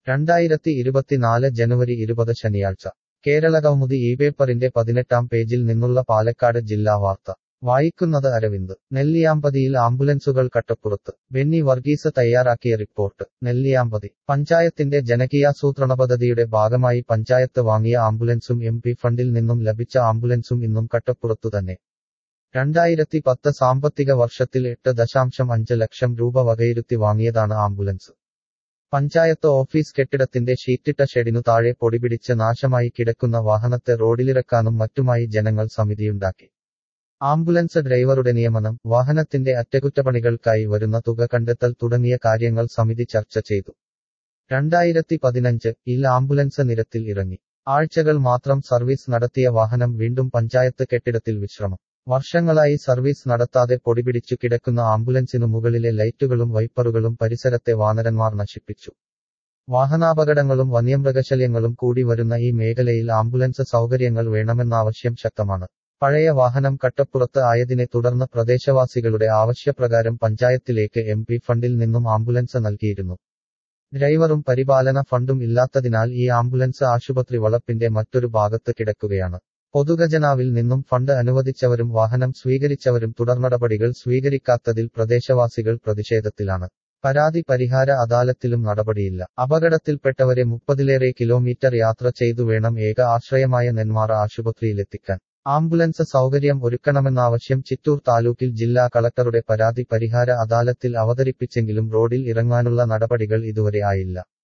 രണ്ടായിരത്തി ഇരുപത്തിനാല് ജനുവരി ഇരുപത് ശനിയാഴ്ച കേരളകൗമുദി ഈ പേപ്പറിന്റെ പതിനെട്ടാം പേജിൽ നിന്നുള്ള പാലക്കാട് ജില്ലാ വാർത്ത വായിക്കുന്നത് അരവിന്ദ് നെല്ലിയാമ്പതിയിൽ ആംബുലൻസുകൾ കട്ടപ്പുറത്ത് ബെന്നി വർഗീസ് തയ്യാറാക്കിയ റിപ്പോർട്ട് നെല്ലിയാമ്പതി പഞ്ചായത്തിന്റെ ജനകീയാസൂത്രണ പദ്ധതിയുടെ ഭാഗമായി പഞ്ചായത്ത് വാങ്ങിയ ആംബുലൻസും എം പി ഫണ്ടിൽ നിന്നും ലഭിച്ച ആംബുലൻസും ഇന്നും കട്ടപ്പുറത്തു തന്നെ രണ്ടായിരത്തി പത്ത് സാമ്പത്തിക വർഷത്തിൽ എട്ട് ദശാംശം അഞ്ച് ലക്ഷം രൂപ വകയിരുത്തി വാങ്ങിയതാണ് ആംബുലൻസ് പഞ്ചായത്ത് ഓഫീസ് കെട്ടിടത്തിന്റെ ഷീറ്റിട്ട ഷെഡിനു താഴെ പൊടിപിടിച്ച് നാശമായി കിടക്കുന്ന വാഹനത്തെ റോഡിലിറക്കാനും മറ്റുമായി ജനങ്ങൾ സമിതിയുണ്ടാക്കി ആംബുലൻസ് ഡ്രൈവറുടെ നിയമനം വാഹനത്തിന്റെ അറ്റകുറ്റപ്പണികൾക്കായി വരുന്ന തുക കണ്ടെത്തൽ തുടങ്ങിയ കാര്യങ്ങൾ സമിതി ചർച്ച ചെയ്തു രണ്ടായിരത്തി പതിനഞ്ച് ഇൽ ആംബുലൻസ് നിരത്തിൽ ഇറങ്ങി ആഴ്ചകൾ മാത്രം സർവീസ് നടത്തിയ വാഹനം വീണ്ടും പഞ്ചായത്ത് കെട്ടിടത്തിൽ വിശ്രമം വർഷങ്ങളായി സർവീസ് നടത്താതെ പൊടിപിടിച്ചു കിടക്കുന്ന ആംബുലൻസിനു മുകളിലെ ലൈറ്റുകളും വൈപ്പറുകളും പരിസരത്തെ വാനരന്മാർ നശിപ്പിച്ചു വാഹനാപകടങ്ങളും വന്യമൃഗശല്യങ്ങളും കൂടി വരുന്ന ഈ മേഖലയിൽ ആംബുലൻസ് സൗകര്യങ്ങൾ വേണമെന്ന ആവശ്യം ശക്തമാണ് പഴയ വാഹനം കട്ടപ്പുറത്ത് ആയതിനെ തുടർന്ന് പ്രദേശവാസികളുടെ ആവശ്യപ്രകാരം പഞ്ചായത്തിലേക്ക് എം പി ഫണ്ടിൽ നിന്നും ആംബുലൻസ് നൽകിയിരുന്നു ഡ്രൈവറും പരിപാലന ഫണ്ടും ഇല്ലാത്തതിനാൽ ഈ ആംബുലൻസ് ആശുപത്രി വളപ്പിന്റെ മറ്റൊരു ഭാഗത്ത് കിടക്കുകയാണ് പൊതുഖജനാവിൽ നിന്നും ഫണ്ട് അനുവദിച്ചവരും വാഹനം സ്വീകരിച്ചവരും തുടർനടപടികൾ സ്വീകരിക്കാത്തതിൽ പ്രദേശവാസികൾ പ്രതിഷേധത്തിലാണ് പരാതി പരിഹാര അദാലത്തിലും നടപടിയില്ല അപകടത്തിൽപ്പെട്ടവരെ മുപ്പതിലേറെ കിലോമീറ്റർ യാത്ര ചെയ്തു വേണം ഏക ആശ്രയമായ നെന്മാറ ആശുപത്രിയിലെത്തിക്കാൻ ആംബുലൻസ് സൗകര്യം ഒരുക്കണമെന്നാവശ്യം ചിറ്റൂർ താലൂക്കിൽ ജില്ലാ കളക്ടറുടെ പരാതി പരിഹാര അദാലത്തിൽ അവതരിപ്പിച്ചെങ്കിലും റോഡിൽ ഇറങ്ങാനുള്ള നടപടികൾ ഇതുവരെ ആയില്ല